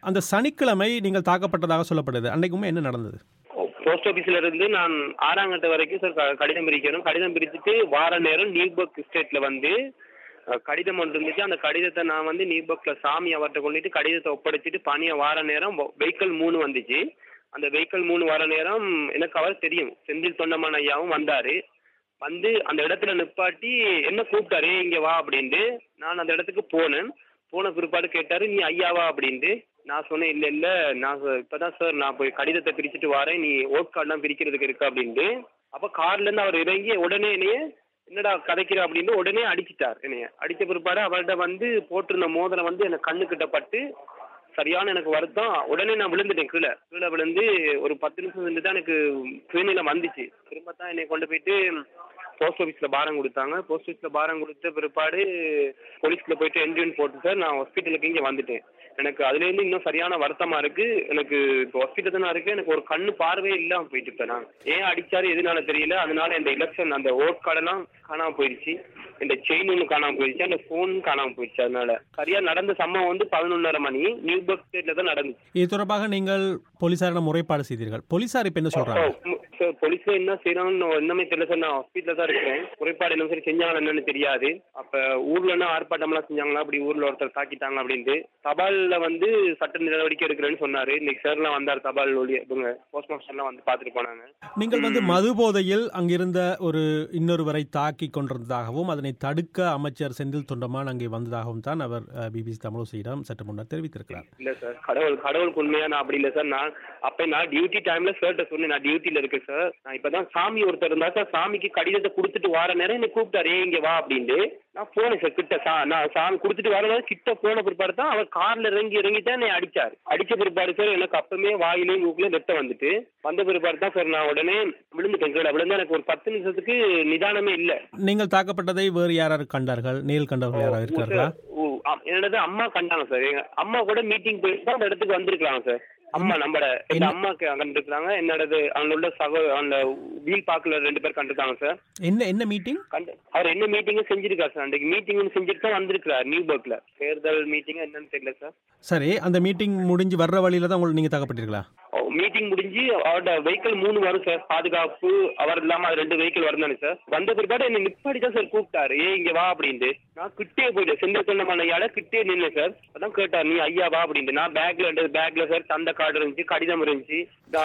அந்த சனிக்கிழமை நீங்கள் தாக்கப்பட்டதாக சொல்லப்படுது அன்னைக்குமே என்ன நடந்தது போஸ்ட் ஆபீஸ்ல இருந்து நான் ஆறாம் கட்ட வரைக்கும் சார் க- கடிதம் பிரிக்கணும் கடிதம் பிரிச்சுட்டு வார நேரம் நியூபர்க் ஸ்டேட்ல வந்து அஹ், கடிதம் ஒன்று இருந்துச்சு அந்த கடிதத்தை நான் வந்து நியூபர்க்ல சாமி அவர்கிட்ட கொண்டுட்டு கடிதத்தை ஒப்படைச்சிட்டு பணிய வார நேரம் வெஹிக்கல் மூணு வந்துச்சு அந்த வெஹிக்கல் மூணு வர நேரம் எனக்கு அவர் தெரியும் செந்தில் தொண்டமான் ஐயாவும் வந்தாரு வந்து அந்த இடத்துல நிப்பாட்டி என்ன கூப்பிட்டாரு "ஏய், இங்க வா அப்படின்ட்டு நான் அந்த இடத்துக்கு போனேன் போன பிற்பாடு கேட்டாரு நீ ஐயாவா அப்படின்ட்டு நான் சொன்னேன் இல்ல இல்ல நான் சொ- இப்பதான் சார் நான் போய் கடிதத்தை பிரிச்சுட்டு வரேன் நீ ஓட் கார்டெல்லாம் பிரிக்கிறதுக்கு இருக்கு அப்படின்ட்டு அப்ப கார்ல இருந்து அவர் இறங்கி உடனே என்னைய என்னடா கதைக்கிற அப்படின்னு உடனே அடிச்சிட்டார் என்னைய அடிச்ச பிற்பாடு அவர்கிட்ட வந்து போட்டிருந்த மோதிரம் வந்து எனக்கு கண்ணு கிட்ட பட்டு சரியான எனக்கு வருத்தம் உடனே நான் விழுந்துட்டேன் கீழே கீழே விழுந்து ஒரு பத்து நிமிஷம் சென்று தான் எனக்கு சுயநிலம் வந்துச்சு திரும்ப தான் என்னை கொண்டு போயிட்டு போஸ்ட் ஆஃபீஸில் பாரம் கொடுத்தாங்க போஸ்ட் ஆஃபீஸில் பாரம் கொடுத்த பிற்பாடு போலீஸ்ல போயிட்டு என்ட்ரின் போட்டு சார் நான் ஹாஸ்பிட்டலுக்கு இங்கே வந்துட்டேன் எனக்கு அதுலேருந்து இன்னும் சரியான வருத்தமா இருக்கு எனக்கு இப்போ ஹாஸ்பிட்டல் தான் இருக்கு எனக்கு ஒரு கண்ணு பார்வையே இல்லாம போயிட்டு இப்ப நான் ஏன் அடிச்சாரு எதுனால தெரியல அதனால இந்த எலெக்ஷன் அந்த ஓட் கார்டெல்லாம் காணாம போயிடுச்சு இந்த செயின் ஒன்று காணாம போயிடுச்சு அந்த ஃபோன் காணாம போயிடுச்சு அதனால சரியா நடந்த சம்பவம் வந்து பதினொன்னரை மணி நியூபர்க் ஸ்டேட்ல தான் நடந்துச்சு இது தொடர்பாக நீங்கள் போலீசாரிடம் முறைப்பாடு செய்தீர்கள் போலீசார் இப்ப என்ன சொல்றாங்க சார் போலீஸ்ல என்ன செய்யறாங்கன்னு இன்னுமே தெரியல சார் நான் ஹாஸ்பிட்டல தான் இருக்கேன் குறைபாடு என்ன சரி செஞ்சாங்களா என்னன்னு தெரியாது அப்ப ஊர்ல என்ன ஆர்ப்பாட்டம்லாம் செஞ்சாங்களா அப்படி ஊர்ல ஒருத்தர் தாக்கிட்டாங்க அப்படின்ட்டு தபால்ல வந்து சட்ட நடவடிக்கை எடுக்கிறேன்னு சொன்னாரு இன்னைக்கு சார்லாம் வந்தார் தபால் ஒளி இவங்க போஸ்ட் மாஸ்டர்லாம் வந்து பார்த்துட்டு போனாங்க நீங்கள் வந்து மது போதையில் அங்கிருந்த ஒரு இன்னொருவரை தாக்கி கொண்டிருந்ததாகவும் அதனை தடுக்க அமைச்சர் செந்தில் தொண்டமான் அங்கே வந்ததாகவும் தான் அவர் பிபிசி தமிழோசியிடம் சற்று முன்னர் தெரிவித்திருக்கிறார் இல்ல சார் கடவுள் கடவுளுக்கு உண்மையா நான் அப்படி இல்ல சார் நான் அப்ப நான் டியூட்டி டைம்ல சார்ட்ட சொன்னேன் நான் டியூட்டில இருக்கேன் சார் நான் இப்பதான் சாமி ஒருத்தர் இருந்தா சார் சாமிக்கு கடிதத்தை கொடுத்துட்டு வார நேரம் என்ன கூப்பிட்டாரு "ஏய், இங்க வா அப்படின்ட்டு நான் போனேன் சார் கிட்ட சா நான் சாமி கொடுத்துட்டு வர நேரம் கிட்ட போன பிற்பாடு தான் அவர் கார்ல இறங்கி இறங்கி தான் என்னை அடிச்சார் அடிச்ச பிற்பாடு சார் எனக்கு அப்பவுமே வாயிலையும் மூக்குலையும் ரத்தம் வந்துட்டு வந்த பிற்பாடு தான் சார் நான் உடனே விழுந்துட்டேன் கீழே விழுந்தா எனக்கு ஒரு பத்து நிமிஷத்துக்கு நிதானமே இல்ல நீங்கள் தாக்கப்பட்டதை வேறு யாராரு கண்டார்கள் நேரில் கண்டவர்கள் யாராவது இருக்கிறார்களா ஓ, ஆ- என்னது அம்மா கண்டாங்க சார் எங்க அம்மா கூட மீட்டிங் போயிட்டு தான் அந்த இடத்துக்கு வந்திருக்காங்க சார் அம்மா நம்மட எங்க அம்மாக்கு கண்டிருக்காங்க என்னோடது அங்க உள்ள சகோ அந்த வீல் பார்க்கல ரெண்டு பேர் கண்டிருக்காங்க சார் என்ன என்ன மீட்டிங் கண்டு அவர் என்ன மீட்டிங்கும் செஞ்சிருக்காரு சார் அன்றைக்கு மீட்டிங் செஞ்சுட்டு தான் வந்திருக்கிறார் நியூபர்க்ல தேர்தல் மீட்டிங் என்னன்னு தெரியல சார் சரி அந்த மீட்டிங் முடிஞ்சு வர்ற வழியில தான் உங்களுக்கு நீங்க தாக்கப்பட்டீர்களா மீட்டிங் முடிஞ்சு அவரோட வெஹிக்கிள் மூணு வரும் சார் பாதுகாப்பு அவர் இல்லாம அது ரெண்டு வெஹிக்கிள் வருந்தானே சார் வந்த பிற்பாடு என்ன நிப்பாடி தான் சார் கூப்பிட்டாரு ஏ இங்க வா அப்படின்ட்டு நான் கிட்டே போயிட்டேன் செந்தில் சொன்னமான ஐயாட கிட்டே நின்னேன் சார் அதான் கேட்டார் நீ ஐயா வா அப்படின்ட்டு நான் பேக்ல இருந்தது பேக்ல சார் தந்த கார்டு இருந்துச்சு கடிதம் இருந்துச்சு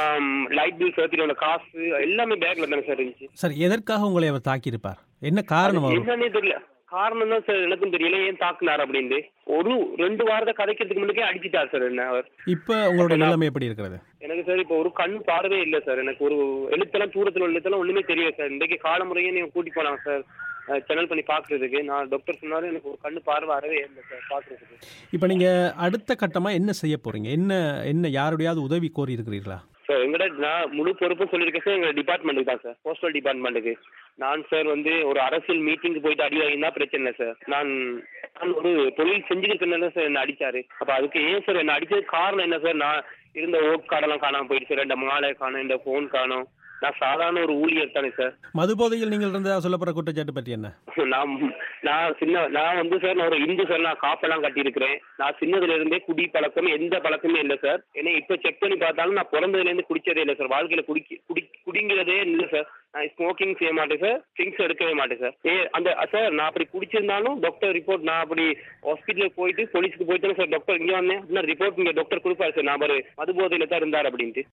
லைட் பில் சேர்த்துட்டு காசு எல்லாமே பேக்ல தானே சார் இருந்துச்சு சரி எதற்காக உங்களை அவர் தாக்கியிருப்பார் என்ன காரணம் அவர் என்னன்னே தெரியல காரணம் தான் சார் எனக்கும் தெரியல ஏன் தாக்குனார் அப்படின்ட்டு ஒரு ரெண்டு வாரத்தை கதைக்கிறதுக்கு முன்னாடியே அடிச்சிட்டார் சார் என்ன அவர் இப்ப உங்களுடைய நிலைமை எப்படி இருக்கிறது எனக்கு சார் இப்போ ஒரு கண் பார்வை இல்லை சார் எனக்கு ஒரு எழுத்தெல்லாம் தூரத்தில் உள்ள எழுத்தெல்லாம் ஒண்ணுமே தெரியல சார் இன்றைக்கு காலமுறையே நீங்க கூட்டி போனாங்க சார் சேனல் பண்ணி பார்க்கறதுக்கு நான் டாக்டர் சொன்னாரு எனக்கு ஒரு கண்ணு பார்வை அறவே இல்லை சார் பார்க்கறதுக்கு இப்ப நீங்க அடுத்த கட்டமா என்ன செய்ய போறீங்க என்ன என்ன யாருடையாவது உதவி கோரி இருக்கிறீர்களா சார் எங்கட நான் முழு பொறுப்பும் சொல்லியிருக்கேன் சார் எங்க டிபார்ட்மெண்ட்டுக்கு தான் சார் போஸ்டல் டிபார்ட்மெண்ட்டுக்கு நான் சார் வந்து ஒரு அரசியல் மீட்டிங்க்கு போயிட்டு அடி வாங்கினா பிரச்சனை இல்லை சார் நான் நான் ஒரு தொழில் செஞ்சுக்கிட்டு சார் என்ன அடிச்சாரு அப்ப அதுக்கு ஏன் சார் என்ன அடிச்சது காரணம் என்ன சார் நான் இருந்த ஓட் கார்டெல்லாம் காணாம போயிடுச்சு சார் இந்த மாலை காணும் இந்த ஃபோன் காணும் நான் சாதாரண ஒரு ஊழியர் தானே சார் மது போதையில் நீங்கள் இருந்த சொல்லப்படுற குற்றச்சாட்டு பற்றி என்ன நான் நான் சின்ன நான் வந்து சார் நான் ஒரு இந்து சார் நான் காப்பெல்லாம் கட்டியிருக்கிறேன் நான் சின்னதுல இருந்தே குடி பழக்கம் எந்த பழக்கமே இல்லை சார் ஏன்னா இப்போ செக் பண்ணி பார்த்தாலும் நான் பிறந்ததுல இருந்து குடிச்சதே இல்லை சார் வாழ்க்கையில குடிக்க குடி குடிங்கிறதே இல்லை சார் நான் ஸ்மோக்கிங் செய்ய மாட்டேன் சார் ட்ரிங்க்ஸ் எடுக்கவே மாட்டேன் சார் ஏ அந்த சார் நான் அப்படி குடிச்சிருந்தாலும் டாக்டர் ரிப்போர்ட் நான் அப்படி ஹாஸ்பிட்டலுக்கு போயிட்டு போலீஸ்க்கு போயிட்டு சார் டாக்டர் இங்கே வந்தேன் ரிப்போர்ட் இங்கே டாக்டர் கொடுப்பாரு சார் நான் ஒரு மது போதையில தான் இருந்தார் அப்படின்ட்டு